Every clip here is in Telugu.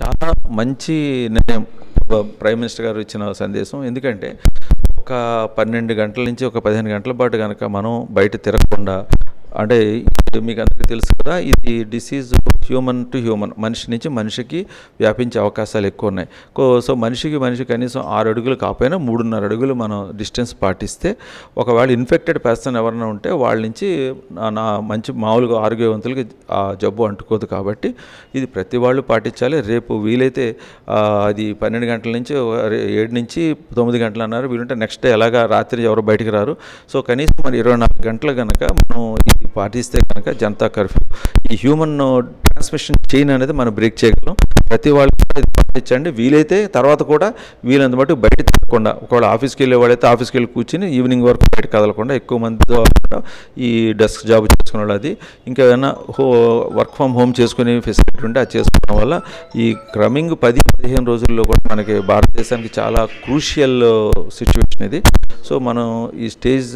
చాలా మంచి నిర్ణయం ప- ప్రైమ్ మినిస్టర్ గారు ఇచ్చిన సందేశం ఎందుకంటే ఒక పన్నెండు గంటల నుంచి ఒక పదిహేను గంటల పాటు కనుక మనం బయట తిరగకుండా అంటే ఇది మీకు అందరికీ తెలుసు కదా ఇది డిసీజ్ హ్యూమన్ టు హ్యూమన్ మనిషి నుంచి మనిషికి వ్యాపించే అవకాశాలు ఎక్కువ ఉన్నాయి కో- సో మనిషికి మనిషి కనీసం ఆరు అడుగులు కాకపోయినా మూడున్నర అడుగులు మనం డిస్టెన్స్ పాటిస్తే ఒకవేళ ఇన్ఫెక్టెడ్ పర్సన్ ఎవరైనా ఉంటే వాళ్ళ నుంచి నా- నా మంచి మామూలుగా ఆరోగ్యవంతులకి ఆ జబ్బు అంటుకోదు కాబట్టి ఇది ప్రతి వాళ్ళు పాటించాలి రేపు వీలైతే ఆ, అది పన్నెండు గంటల నుంచి ఒక రే- ఏడు నుంచి తొమ్మిది గంటలు అన్నారు వీలుంటే నెక్స్ట్ డే ఎలాగా రాత్రి ఎవరు బయటికి రారు సో కనీసం మరి ఇరవై నాలుగు గంటలు కనుక మనం ఇది పాటిస్తే కనుక జనతా కర్ఫ్యూ ఈ హ్యూమన్ ట్రాన్స్మిషన్ చైన్ అనేది మనం బ్రేక్ చేయగలం ప్రతి వాళ్ళు కూడా ఇది పాటించండి వీలైతే తర్వాత కూడా వీలంత మటుకు బయట తిరగకుండా ఒకవేళ ఆఫీస్కి వెళ్ళేవాడైతే ఆఫీస్కి వెళ్ళి కూర్చుని ఈవినింగ్ వరకు బయట కదలకుండా ఎక్కువ మందితో కాకుండా ఈ డెస్క్ జాబ్ చేసుకునే వాళ్ళు అది ఇంకా ఏదైనా హో వర్క్ ఫ్రమ్ హోమ్ చేసుకునే ఫెసిలిటీ ఉంటే అది చేసుకోవడం వల్ల ఈ క్రమింగ్ పది పదిహేను రోజుల్లో కూడా మనకి భారతదేశానికి చాలా క్రూషియల్ సిచ్యువేషన్ ఇది సో మనం ఈ స్టేజ్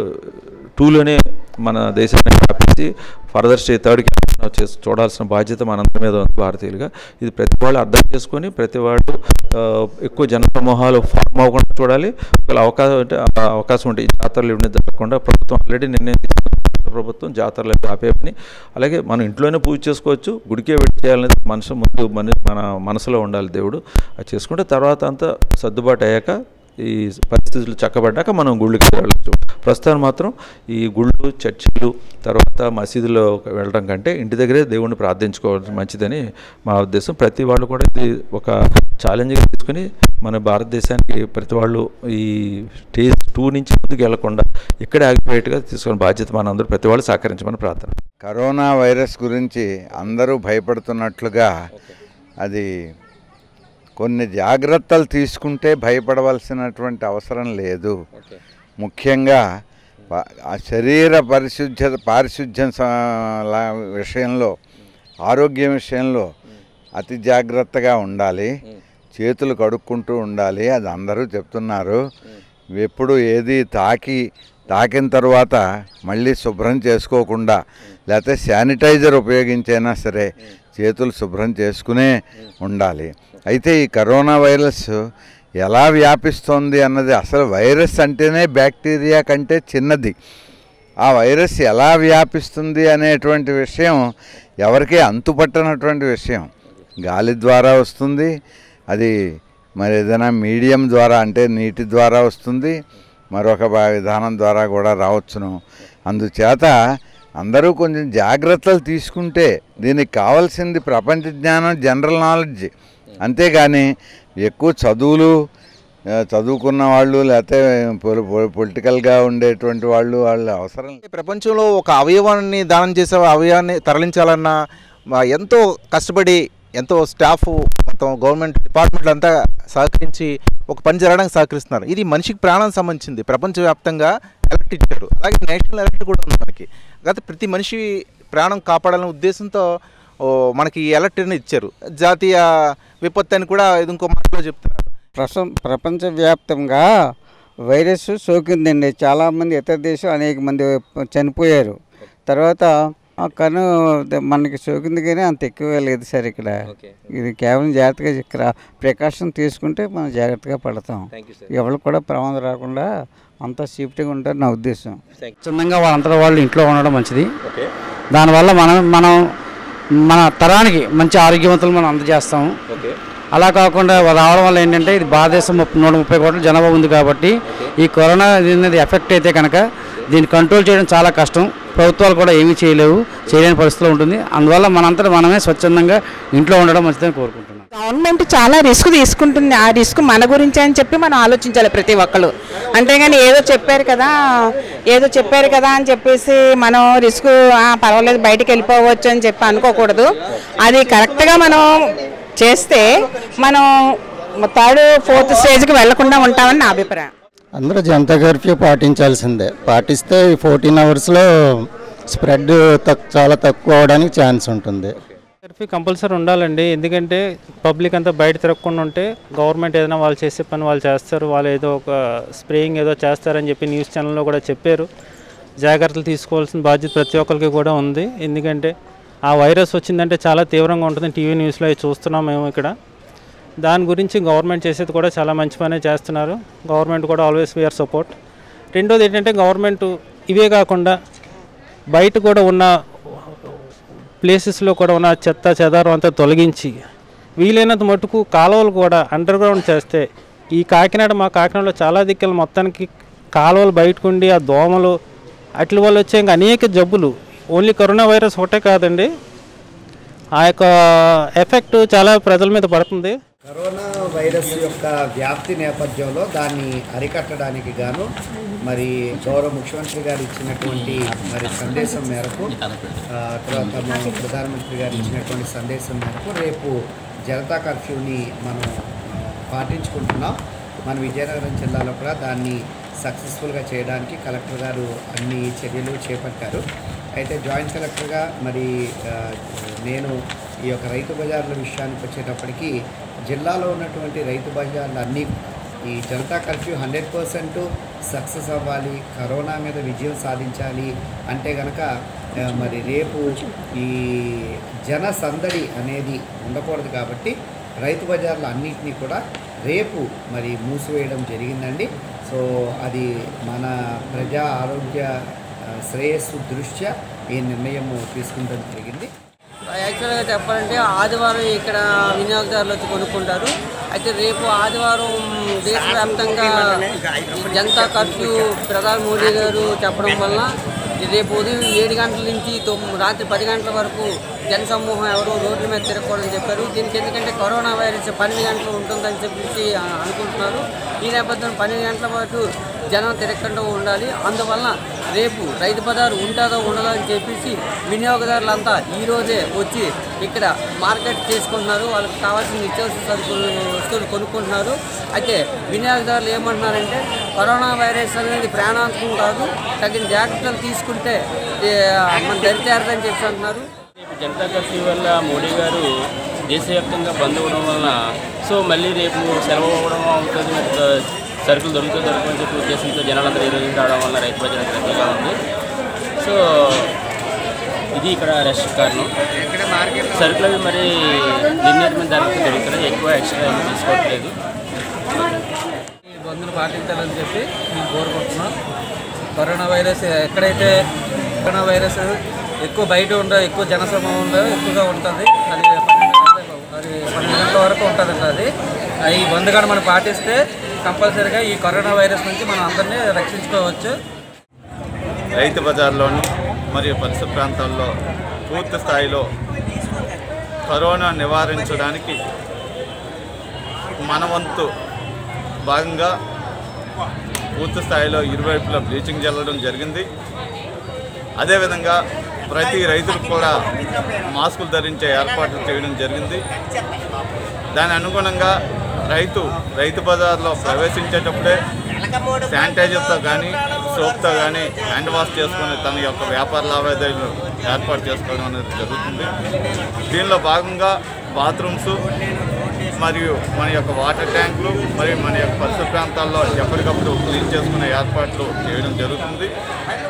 టూలోనే మన దేశాన్ని వ్యాపించి ఫర్దర్ స్టేజ్ థర్డ్కి చేసి చూడాల్సిన బాధ్యత మనందరి మీద ఉంది భారతీయులుగా ఇది ప్రతి వాళ్ళు అర్థం చేసుకొని ప్రతి వాళ్ళు ఆ, ఎక్కువ జన సమూహాలు ఫార్మ్ అవ్వకుండా చూడాలి ఒకవేళ అవకాశం అంటే ఆ అవకాశం ఉంటే ఈ జాతరలు ఇవన్నీ జరగకుండా ప్రభుత్వం ఆల్రెడీ నిర్ణయం తీసుకుంది రాష్ట్ర ప్రభుత్వం జాతరలు అవి ఆపేయమని అలాగే మనం ఇంట్లోనే పూజ చేసుకోవచ్చు గుడికే వెళ్ళి చేయాలనేది మనసు ముందు మన మన మనసులో ఉండాలి దేవుడు అది చేసుకుంటే తర్వాత అంతా సర్దుబాటు అయ్యాక ఈ పరిస్థితులు చక్కబడ్డాక మనం గుళ్ళకి వెళ్ళచ్చు ప్రస్తుతం మాత్రం ఈ గుళ్ళు చర్చిలు తర్వాత మసీదులో వెళ్ళడం కంటే ఇంటి దగ్గరే దేవుణ్ణి ప్రార్థించుకోవడం మంచిదని మా ఉద్దేశం ప్రతి వాళ్ళు కూడా ఇది ఒక ఛాలెంజ్గా తీసుకుని మన భారతదేశానికి ప్రతి వాళ్ళు ఈ స్టేజ్ టూ నుంచి ముందుకు వెళ్లకుండా ఇక్కడే ఆగిపోయేట్టుగా తీసుకునే బాధ్యత మనందరూ ప్రతి వాళ్ళు సహకరించమని ప్రార్థన కరోనా వైరస్ గురించి అందరూ భయపడుతున్నట్లుగా అది కొన్ని జాగ్రత్తలు తీసుకుంటే భయపడవలసినటువంటి అవసరం లేదు ముఖ్యంగా ప- ఆ శరీర పరిశుద్ధ పారిశుధ్యం స- లా- విషయంలో ఆరోగ్యం విషయంలో అతి జాగ్రత్తగా ఉండాలి చేతులు కడుక్కుంటూ ఉండాలి అది అందరూ చెప్తున్నారు ఎప్పుడు ఏది తాకి తాకిన తర్వాత మళ్ళీ శుభ్రం చేసుకోకుండా లేకపోతే శానిటైజర్ ఉపయోగించైనా సరే చేతులు శుభ్రం చేసుకునే ఉండాలి అయితే ఈ కరోనా వైరస్ ఎలా వ్యాపిస్తోంది అన్నది అసలు వైరస్ అంటేనే బ్యాక్టీరియా కంటే చిన్నది ఆ వైరస్ ఎలా వ్యాపిస్తుంది అనేటువంటి విషయం ఎవరికీ అంతుపట్టనటువంటి విషయం గాలి ద్వారా వస్తుంది అది మరి ఏదైనా మీడియం ద్వారా అంటే నీటి ద్వారా వస్తుంది మరొక బా- విధానం ద్వారా కూడా రావచ్చును అందుచేత అందరూ కొంచెం జాగ్రత్తలు తీసుకుంటే దీనికి కావాల్సింది ప్రపంచ జ్ఞానం జనరల్ నాలెడ్జ్ అంతేగాని ఎక్కువ చదువులు ఆ, చదువుకున్న వాళ్ళు లేకపోతే పొలి- పొలి- పొలిటికల్గా ఉండేటువంటి వాళ్ళు వాళ్ళ అవసరం లేదు. ప్రపంచంలో ఒక అవయవాన్ని దానం చేసే అవయవాన్ని తరలించాలన్నా మా ఎంతో కష్టపడి ఎంతో స్టాఫ్ మొత్తం గవర్నమెంట్ డిపార్ట్మెంట్లు అంతా సహకరించి ఒక పని జరగడానికి సహకరిస్తున్నారు ఇది మనిషికి ప్రాణానికి సంబంధించింది ప్రపంచవ్యాప్తంగా ఎలక్ట్ ఇచ్చారు అలాగే నేషనల్ ఎలక్ట్ కూడా ఉంది మనకి గత ప్రతి మనిషి ప్రాణం కాపాడాలనే ఉద్దేశంతో ఓ, మనకి ఈ ఎలక్ట్ని ఇచ్చారు జాతీయ విపత్తు అని కూడా ఇది ఇంకో మాటలో చెప్తున్నారు ప్రపంచ ప్రపంచవ్యాప్తంగా వైరస్ సోకిందండి చాలామంది ఇతర దేశం అనేక మంది చనిపోయారు తర్వాత ఆ కను మనకి సోకింది కానీ అంత ఎక్కువ లేదు సార్ ఇక్కడ ఇది కేవలం జాగ్రత్తగా ఇక్కడ ప్రికాషన్ తీసుకుంటే మనం జాగ్రత్తగా పడతాం ఎవరు కూడా ప్రమాదం రాకుండా అంతా సేఫ్టీగా ఉంటారు నా ఉద్దేశం చిన్నంగా వాళ్ళంతటా వాళ్ళు ఇంట్లో ఉండడం మంచిది దానివల్ల మనం మనం మన తరానికి మంచి ఆరోగ్యవంతులు మనం అందజేస్తాము అలా కాకుండా రావడం వల్ల ఏంటంటే ఇది భారతదేశం ముప్ప- నూట ముప్పై కోట్ల జనాభా ఉంది కాబట్టి ఈ కరోనా అనేది ఎఫెక్ట్ అయితే కనుక దీన్ని కంట్రోల్ చేయడం చాలా కష్టం ప్రభుత్వాలు కూడా ఏమీ చేయలేవు చేయలేని పరిస్థితిలో ఉంటుంది అందువల్ల మనంతటా మనమే స్వచ్ఛందంగా ఇంట్లో ఉండడం మంచిదని కోరుకుంటున్నాం గవర్నమెంట్ చాలా రిస్క్ తీసుకుంటుంది ఆ రిస్క్ మన గురించి అని చెప్పి మనం ఆలోచించాలి ప్రతి ఒక్కరు అంతేగాని ఏదో చెప్పారు కదా ఏదో చెప్పారు కదా అని చెప్పేసి మనం రిస్క్ ఆ, పర్వాలేదు బయటికి వెళ్ళిపోవచ్చు అని చెప్పి అనుకోకూడదు అది కరెక్ట్గా మనం చేస్తే మనం థర్డ్ ఫోర్త్ స్టేజ్కి వెళ్లకుండా ఉంటామని నా అభిప్రాయం అందరూ జనతా కర్ఫ్యూ పాటించాల్సిందే పాటిస్తే ఈ ఫోర్టీన్ అవర్స్లో స్ప్రెడ్ తక్ చాలా తక్కువ అవడానికి ఛాన్స్ ఉంటుంది కర్ఫ్యూ కంపల్సరీ ఉండాలండి ఎందుకంటే పబ్లిక్ అంతా బయట తిరగకుండా ఉంటే గవర్నమెంట్ ఏదైనా వాళ్ళు చేసే పని వాళ్ళు చేస్తారు వాళ్ళు ఏదో ఒక స్ప్రేయింగ్ ఏదో చేస్తారని చెప్పి న్యూస్ ఛానల్లో కూడా చెప్పారు జాగ్రత్తలు తీసుకోవాల్సిన బాధ్యత ప్రతి ఒక్కరికి కూడా ఉంది ఎందుకంటే ఆ వైరస్ వచ్చిందంటే చాలా తీవ్రంగా ఉంటుంది టీవీ న్యూస్లో అవి చూస్తున్నాం మేము ఇక్కడ దాని గురించి గవర్నమెంట్ చేసేది కూడా చాలా మంచి పనే చేస్తున్నారు గవర్నమెంట్ కూడా ఆల్వేస్ వీఆర్ సపోర్ట్ రెండోది ఏంటంటే గవర్నమెంట్ ఇవే కాకుండా బయట కూడా ఉన్న ప్లేసెస్లో కూడా ఉన్న చెత్త చెదారం అంతా తొలగించి వీలైనంత మటుకు కాలువలు కూడా అండర్ గ్రౌండ్ చేస్తే ఈ కాకినాడ మా కాకినాడలో చాలా దిక్కులు మొత్తానికి కాలువలు బయటకుండి ఆ దోమలు అట్ల వల్ల వచ్చే ఇంకా అనేక జబ్బులు ఓన్లీ కరోనా వైరస్ ఒకటే కాదండి ఆ యొక్క ఎఫెక్ట్ చాలా ప్రజల మీద పడుతుంది కరోనా వైరస్ యొక్క వ్యాప్తి నేపథ్యంలో దాన్ని అరికట్టడానికి గాను మరి గౌరవ ముఖ్యమంత్రి గారు ఇచ్చినటువంటి మరి సందేశం మేరకు ఆ, తర్వాత మన ప్రధానమంత్రి గారు ఇచ్చినటువంటి సందేశం మేరకు రేపు జనతా కర్ఫ్యూని మనం ఆ, పాటించుకుంటున్నాం మన విజయనగరం జిల్లాలో కూడా దాన్ని సక్సెస్ఫుల్గా చేయడానికి కలెక్టర్ గారు అన్ని చర్యలు చేపట్టారు అయితే జాయింట్ కలెక్టర్గా మరి ఆ, నేను ఈ యొక్క రైతు బజార్ల విషయానికి వచ్చేటప్పటికి జిల్లాలో ఉన్నటువంటి రైతు బజార్లు అన్నీ ఈ Janata curfew hundred percent success అవ్వాలి కరోనా మీద విజయం సాధించాలి అంటే గనక ఆ, మరి రేపు ఈ జన సందడి అనేది ఉండకూడదు కాబట్టి రైతు బజార్లు అన్నింటినీ కూడా రేపు మరి మూసివేయడం జరిగిందండి సో అది మన ప్రజా ఆరోగ్య ఆ, శ్రేయస్సు దృష్ట్యా ఈ నిర్ణయం తీసుకుంటం జరిగింది యాక్చువల్గా చెప్పాలంటే ఆదివారం ఇక్కడ వినియోగదారులు వచ్చి కొనుక్కుంటారు అయితే రేపు ఆదివారం దేశవ్యాప్తంగా ఈ జనతా కర్ఫ్యూ ప్రధాని మోడీ గారు చెప్పడం వల్ల ఈ రేపు ఉదయం ఏడు గంటల నుంచి తొమ్మిది రాత్రి పది గంటల వరకు జనసమూహం ఎవరు రోడ్ల మీద తిరగకూడదని చెప్పారు దీనికి ఎందుకంటే కరోనా వైరస్ పన్నెండు గంటలు ఉంటుందని చెప్పేసి ఆ, అనుకుంటున్నారు ఈ నేపథ్యంలో పన్నెండు గంటల పాటు జనం తిరగకుండా ఉండాలి అందువలన రేపు రైతు బజారు ఉంటుందో ఉండదో అని చెప్పేసి వినియోగదారులంతా ఈరోజే వచ్చి ఇక్కడ మార్కెట్ చేసుకుంటున్నారు వాళ్ళకి కావాల్సిన నిత్యావసర సరుకులు వస్తువులు కొనుక్కుంటున్నారు అయితే వినియోగదారులు ఏమంటున్నారంటే కరోనా వైరస్ అనేది ప్రాణాంతకం కాదు తగిన జాగ్రత్తలు తీసుకుంటే ఏ, మన దరిచేరదని చెప్పి అంటున్నారు రేపు జనతా కర్ఫ్యూ వల్ల మోడీ గారు దేశవ్యాప్తంగా బంద్ అవ్వడం వలన సో మళ్ళీ రేపు సెలవు అవ్వడం అవుతుంది మరి సరుకులు దొరుకుతుంది దొరకని చెప్పి ఉద్దేశంతో జనాలందరూ ఈ రోజు రావడం వల్ల రైతు బజార్ రద్దీగా ఉంది సో ఇది ఇక్కడ రష్ కారణం సరుకులు అవి మరి నిర్ణీతమైన ధరలకు దొరుకుతున్నాయి ఎక్కువ ఎక్స్ట్రా ఏమీ తీసుకోవట్లేదు ఈ బంద్ను పాటించాలని చెప్పి మేము కోరుకుంటున్నాం కరోనా వైరస్ ఎక్కడైతే కరోనా వైరస్ ఎక్కువ బయట ఉండ ఎక్కువ జనసమూహంలో ఎక్కువగా ఉంటుంది అది పన్నెండు గంటల అది పన్నెండు గంటల వరకు ఉంటుందండి అది ఆ ఈ బంద్ కూడా మనం పాటిస్తే కంపల్సరీగా ఈ కరోనా వైరస్ నుంచి మనం అందరినీ రక్షించుకోవచ్చు రైతు బజార్లోను మరియు పరిసర ప్రాంతాల్లో పూర్తి స్థాయిలో కరోనా నివారించడానికి మన వంతు భాగంగా పూర్తి స్థాయిలో ఇరువైపులా బ్లీచింగ్ చల్లడం జరిగింది అదేవిధంగా ప్రతి రైతులకు కూడా మాస్కులు ధరించే ఏర్పాట్లు చేయడం జరిగింది దాని అనుగుణంగా రైతు రైతు బజార్లో ప్రవేశించేటప్పుడే శానిటైజర్తో కానీ సోప్తో కానీ హ్యాండ్ వాష్ చేసుకొని తన యొక్క వ్యాపార లావాదేవీలు ఏర్పాటు చేసుకోవడం అనేది జరుగుతుంది దీనిలో భాగంగా బాత్రూమ్స్ మరియు మన యొక్క వాటర్ ట్యాంకులు మరియు మన యొక్క పరిసర ప్రాంతాల్లో ఎప్పటికప్పుడు క్లీన్ చేసుకునే ఏర్పాట్లు చేయడం జరుగుతుంది